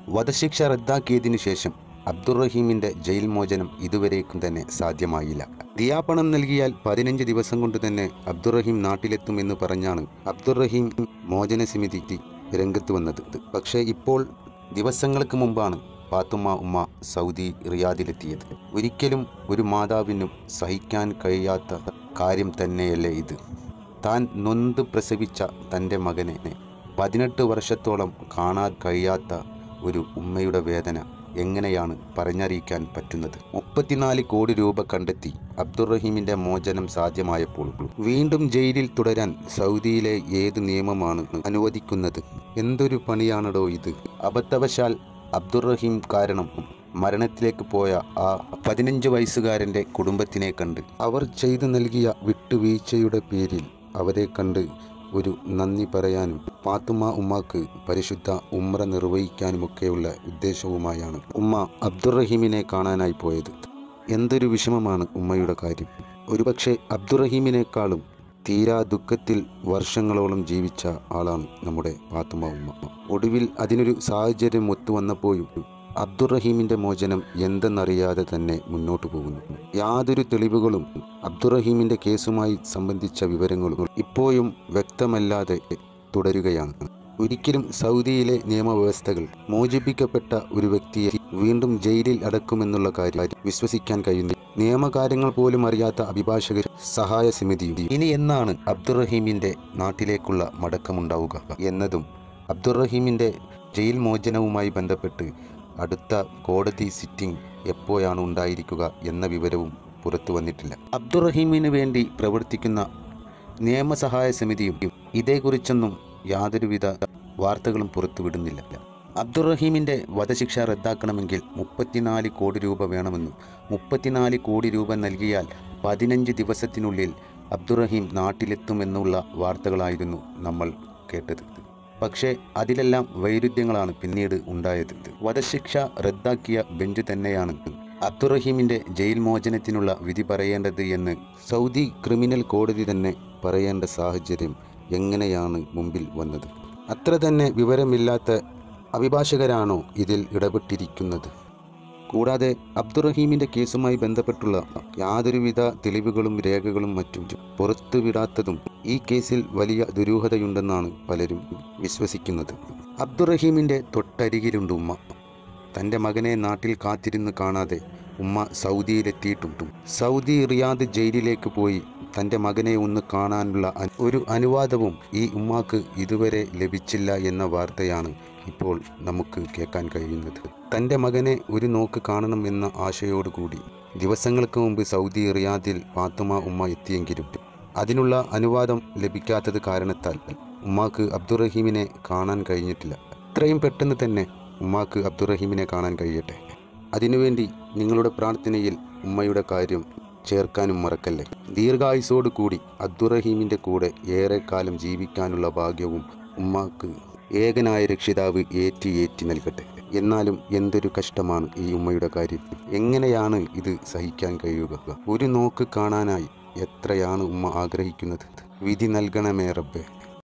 വധശിക്ഷ റദ്ദാക്കിയതിനു ശേഷം അബ്ദുറഹീമിന്റെ ജയിൽ മോചനം ഇതുവരേക്കും തന്നെ സാധ്യമായില്ല ദിയാപണം നൽകിയാൽ പതിനഞ്ച് ദിവസം കൊണ്ട് തന്നെ അബ്ദുറഹീം നാട്ടിലെത്തുമെന്ന് പറഞ്ഞാണ് അബ്ദുറഹീം മോചന സമിതി രംഗത്ത് വന്നത് പക്ഷേ ഇപ്പോൾ ദിവസങ്ങൾക്ക് മുമ്പാണ് പാത്തുമ്മ ഉമ്മ സൗദി റിയാദിലെത്തിയത് ഒരിക്കലും ഒരു മാതാവിനും സഹിക്കാൻ കഴിയാത്ത കാര്യം തന്നെയല്ലേ ഇത് താൻ നൊന്ത് പ്രസവിച്ച തൻ്റെ മകനെ പതിനെട്ട് വർഷത്തോളം കാണാൻ കഴിയാത്ത ഒരു ഉമ്മയുടെ വേദന എങ്ങനെയാണ് പറഞ്ഞറിയിക്കാൻ പറ്റുന്നത് മുപ്പത്തിനാല് കോടി രൂപ കണ്ടെത്തി അബ്ദുറഹീമിന്റെ മോചനം സാധ്യമായപ്പോൾ വീണ്ടും ജയിലിൽ തുടരാൻ സൗദിയിലെ ഏത് നിയമമാണ് അനുവദിക്കുന്നത് എന്തൊരു പണിയാണടോ ഇത് അബദ്ധവശാൽ അബ്ദുറഹീം കാരണം മരണത്തിലേക്ക് പോയ ആ പതിനഞ്ച് വയസ്സുകാരൻ്റെ കുടുംബത്തിനെ കണ്ട് അവർ ചെയ്തു നൽകിയ വിട്ടുവീഴ്ചയുടെ പേരിൽ അവരെ കണ്ട് ഒരു നന്ദി പറയാനും പാത്തുമ്മ ഉമ്മാക്ക് പരിശുദ്ധ ഉമ്ര നിർവഹിക്കാനുമൊക്കെയുള്ള ഉദ്ദേശവുമായാണ് ഉമ്മ അബ്ദുറഹീമിനെ കാണാനായി പോയത് എന്തൊരു വിഷമമാണ് ഉമ്മയുടെ കാര്യം ഒരുപക്ഷെ അബ്ദുറഹീമിനേക്കാളും തീരാ ദുഃഖത്തിൽ വർഷങ്ങളോളം ജീവിച്ച ആളാണ് നമ്മുടെ പാത്തുമ്മ ഉമ്മ ഒടുവിൽ അതിനൊരു സാഹചര്യം ഒത്തുവന്നപ്പോഴും അബ്ദുറഹീമിന്റെ മോചനം എന്തെന്നറിയാതെ തന്നെ മുന്നോട്ടു പോകുന്നു യാതൊരു തെളിവുകളും അബ്ദുറഹീമിന്റെ കേസുമായി സംബന്ധിച്ച വിവരങ്ങളും ഇപ്പോഴും വ്യക്തമല്ലാതെ തുടരുകയാണ് ഒരിക്കലും സൗദിയിലെ നിയമവ്യവസ്ഥകൾ മോചിപ്പിക്കപ്പെട്ട ഒരു വ്യക്തിയെ വീണ്ടും ജയിലിൽ അടക്കുമെന്നുള്ള കാര്യം വിശ്വസിക്കാൻ കഴിയുന്നു നിയമകാര്യങ്ങൾ പോലും അറിയാത്ത അഭിഭാഷകർ സഹായ സമിതിയും ഇനി എന്നാണ് അബ്ദുറഹീമിന്റെ നാട്ടിലേക്കുള്ള മടക്കമുണ്ടാവുക എന്നതും അബ്ദുറഹീമിന്റെ ജയിൽ മോചനവുമായി ബന്ധപ്പെട്ട് അടുത്ത കോടതി സിറ്റിംഗ് എപ്പോഴാണ് ഉണ്ടായിരിക്കുക എന്ന വിവരവും പുറത്തു വന്നിട്ടില്ല അബ്ദുറഹീമിന് വേണ്ടി പ്രവർത്തിക്കുന്ന നിയമസഹായ സമിതിയും ഇതേക്കുറിച്ചൊന്നും യാതൊരുവിധ വാർത്തകളും പുറത്തുവിടുന്നില്ല അബ്ദുറഹീമിന്റെ വധശിക്ഷ റദ്ദാക്കണമെങ്കിൽ മുപ്പത്തിനാല് കോടി രൂപ വേണമെന്നും മുപ്പത്തിനാല് കോടി രൂപ നൽകിയാൽ പതിനഞ്ച് ദിവസത്തിനുള്ളിൽ അബ്ദുറഹീം നാട്ടിലെത്തുമെന്നുള്ള വാർത്തകളായിരുന്നു നമ്മൾ കേട്ടത് പക്ഷേ അതിലെല്ലാം വൈരുദ്ധ്യങ്ങളാണ് പിന്നീട് ഉണ്ടായത് വധശിക്ഷ റദ്ദാക്കിയ ബെഞ്ച് തന്നെയാണ് അബ്ദുറഹീമിന്റെ ജയിൽ മോചനത്തിനുള്ള വിധി പറയേണ്ടത് എന്ന് സൗദി ക്രിമിനൽ കോടതി തന്നെ പറയേണ്ട സാഹചര്യം എങ്ങനെയാണ് മുമ്പിൽ വന്നത് അത്ര തന്നെ വിവരമില്ലാത്ത അഭിഭാഷകരാണോ ഇതിൽ ഇടപെട്ടിരിക്കുന്നത് കൂടാതെ അബ്ദുറഹീമിന്റെ കേസുമായി ബന്ധപ്പെട്ടുള്ള യാതൊരുവിധ തെളിവുകളും രേഖകളും മറ്റും പുറത്തുവിടാത്തതും ഈ കേസിൽ വലിയ ദുരൂഹതയുണ്ടെന്നാണ് പലരും വിശ്വസിക്കുന്നത് അബ്ദുറഹീമിന്റെ തൊട്ടരികിലുണ്ട് ഉമ്മ തൻ്റെ മകനെ നാട്ടിൽ കാത്തിരുന്ന് കാണാതെ ഉമ്മ സൗദിയിലെത്തിയിട്ടുണ്ടും സൗദി റിയാദ് ജയിലിലേക്ക് പോയി തൻ്റെ മകനെ ഒന്ന് കാണാനുള്ള അ- ഒരു അനുവാദവും ഈ ഉമ്മാക്ക് ഇതുവരെ ലഭിച്ചില്ല എന്ന വാർത്തയാണ് ഇപ്പോൾ നമുക്ക് കേൾക്കാൻ കഴിയുന്നത് തൻ്റെ മകനെ ഒരു നോക്ക് കാണണം എന്ന ആശയോടുകൂടി ദിവസങ്ങൾക്ക് മുമ്പ് സൗദി റിയാദിൽ പാത്തുമ ഉമ്മ എത്തിയെങ്കിലും അതിനുള്ള അനുവാദം ലഭിക്കാത്തത് കാരണത്താൽ ഉമ്മാക്ക് അബ്ദുറഹീമിനെ കാണാൻ കഴിഞ്ഞിട്ടില്ല എത്രയും പെട്ടെന്ന് തന്നെ ഉമ്മാക്ക് അബ്ദുറഹീമിനെ കാണാൻ കഴിയട്ടെ അതിനുവേണ്ടി നിങ്ങളുടെ പ്രാർത്ഥനയിൽ ഉമ്മയുടെ കാര്യം ചേർക്കാനും മറക്കല്ലേ ദീർഘായുസോടു കൂടി അബ്ദുറഹീമിൻ്റെ കൂടെ ഏറെക്കാലം ജീവിക്കാനുള്ള ഭാഗ്യവും ഉമ്മാക്ക് ഏകനായ രക്ഷിതാവ് ഏറ്റി ഏറ്റി നൽകട്ടെ എന്നാലും എന്തൊരു കഷ്ടമാണ് ഈ ഉമ്മയുടെ കാര്യം എങ്ങനെയാണ് ഇത് സഹിക്കാൻ കഴിയുക ഒരു നോക്ക് കാണാനായി എത്രയാണ് ഉമ്മ ആഗ്രഹിക്കുന്നത് വിധി നൽകണമേ റബ്ബേ